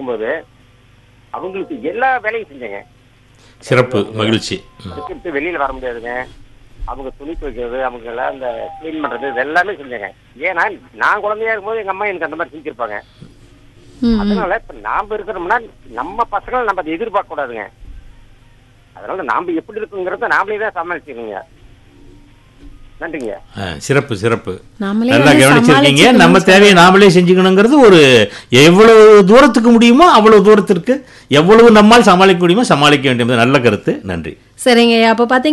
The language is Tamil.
இருக்கும்போது அவங்களுக்கு எல்லா வேலையும் செஞ்சேங்க சிறப்பு மகிழ்ச்சி ம். அதுக்கு விட்டு வெளியில வர முடியாதுங்க அவங்க துணி துவைக்கிறது அவங்க எல்லாம் அந்த க்ளீன் பண்றது இது எல்லாமே செஞ்சேங்க ஏன்னா நான் குழந்தையா இருக்கும்போது எங்க அம்மா எனக்கு அந்த மாதிரி செஞ்சிருப்பாங்க ம், ம். அதனால இப்ப நாம இருக்கிறோம்னா நம்ம பசங்களை நம்ம அதை எதிர்பார்க்க கூடாதுங்க அதனால நாம எப்படி இருக்குங்கிறத நாமளே தான் சமாளிச்சுக்கோங்க நன்றிங்க ஆ, சிறப்பு சிறப்பு நாமளே நல்லா வந்து கவனிச்சிருக்கீங்க சமாளிச்சுக்கணும்னு நம்ம தேவையை நாமளே செஞ்சுக்கணுங்கிறது ஒரு எவ்வளவு தூரத்துக்கு முடியுமோ அவ்வளவு தூரத்திற்கு எவ்வளவு நம்மால் சமாளிக்க முடியுமோ சமாளிக்க வேண்டியது நல்ல கருத்து நன்றி சரிங்க அப்போ பார்த்தீங்க